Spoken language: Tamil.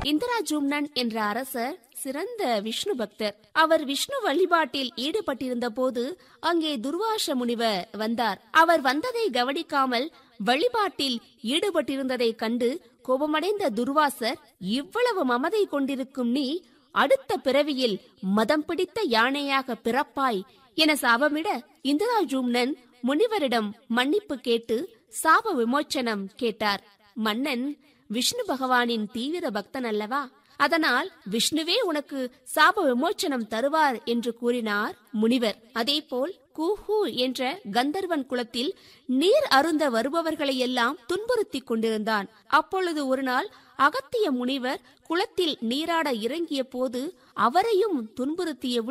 இந்திராஜூம்னன் என்ற அரசர் சிறந்த விஷ்ணு பக்தர் அவர் விஷ்ணு வழிபாட்டில் ஈடுபட்டிருந்த போது அங்கே துர்வாச முனிவர் வந்தார் அவர் வந்ததை கவனிக்காமல் வழிபாட்டில் ஈடுபட்டிருந்ததை கண்டு கோபமடைந்த துர்வாசர் இவ்வளவு மமதை கொண்டிருக்கும் நீ அடுத்த பிறவியில் மதம் பிடித்த யானையாக பிறப்பாய் என சாபமிட இந்திராஜூம்னன் முனிவரிடம் மன்னிப்பு கேட்டு சாப விமோச்சனம் கேட்டார் மன்னன் விஷ்ணு பகவானின் தீவிர பக்தன் அல்லவா அதனால் விஷ்ணுவே உனக்கு சாப விமோச்சனம் தருவார் என்று கூறினார் முனிவர் அதேபோல் கூஹு என்ற கந்தர்வன் குலத்தில் நீர் அருந்த வருபவர்களை எல்லாம் துன்புறுத்திக் கொண்டிருந்தான் அப்பொழுது ஒரு நாள் அகத்திய முனிவர் குளத்தில் நீராட இறங்கிய போது அவரையும் துன்புறுத்திய